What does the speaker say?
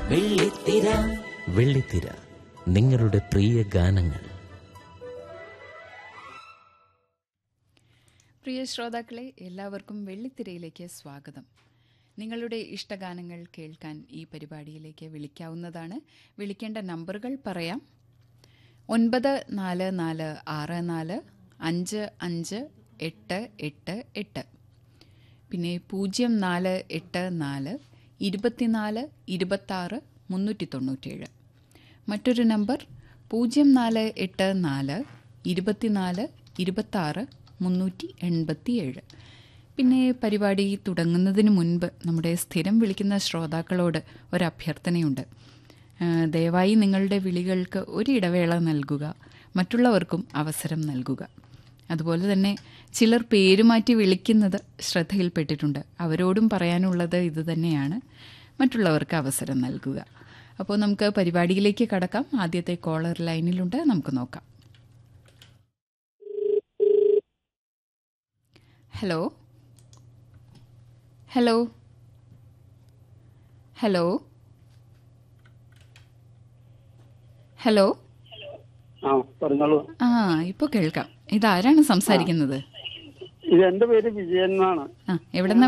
വെള്ളിത്തിര വെള്ളിത്തിര നിങ്ങളുടെ പ്രിയ ഗാനങ്ങൾ പ്രിയ ശ്രോതാക്കളെ എല്ലാവർക്കും വെള്ളിത്തിരയിലേക്ക് സ്വാഗതം നിങ്ങളുടെ ഇഷ്ടഗാനങ്ങൾ കേൾക്കാൻ ഈ പരിപാടിയിലേക്ക് വിളിക്കാവുന്നതാണ് വിളിക്കേണ്ട നമ്പറുകൾ പറയാം ഒൻപത് നാല് നാല് ആറ് നാല് അഞ്ച് അഞ്ച് എട്ട് എട്ട് എട്ട് പിന്നെ പൂജ്യം നാല് എട്ട് നാല് ഇരുപത്തിനാല് ഇരുപത്താറ് മുന്നൂറ്റി തൊണ്ണൂറ്റേഴ് മറ്റൊരു നമ്പർ പൂജ്യം നാല് എട്ട് നാല് ഇരുപത്തിനാല് ഇരുപത്താറ് മുന്നൂറ്റി എൺപത്തിയേഴ് പിന്നെ പരിപാടി തുടങ്ങുന്നതിന് മുൻപ് നമ്മുടെ സ്ഥിരം വിളിക്കുന്ന ശ്രോതാക്കളോട് ഒരു അഭ്യർത്ഥനയുണ്ട് ആ, ദയവായി നിങ്ങളുടെ വിളികൾക്ക് ഒരു ഇടവേള നൽകുക മറ്റുള്ളവർക്കും അവസരം നൽകുക അതുപോലെ തന്നെ ചിലർ പേരുമാറ്റി വിളിക്കുന്നത് ശ്രദ്ധയിൽപ്പെട്ടിട്ടുണ്ട് അവരോടും പറയാനുള്ളത് ഇതുതന്നെയാണ് മറ്റുള്ളവർക്ക് അവസരം നൽകുക അപ്പോൾ നമുക്ക് പരിപാടിയിലേക്ക് കടക്കാം ആദ്യത്തെ കോളർ ലൈനിലുണ്ട് നമുക്ക് നോക്കാം ഹലോ ഹലോ ഹലോ ഹലോ ആ പറഞ്ഞോളൂ ആ ഇപ്പോൾ കേൾക്കാം ഇതാരാണ് സംസാരിക്കുന്നത് ഇത് എന്റെ പേര് വിജയൻ എന്നാണ് ആ എവിടെ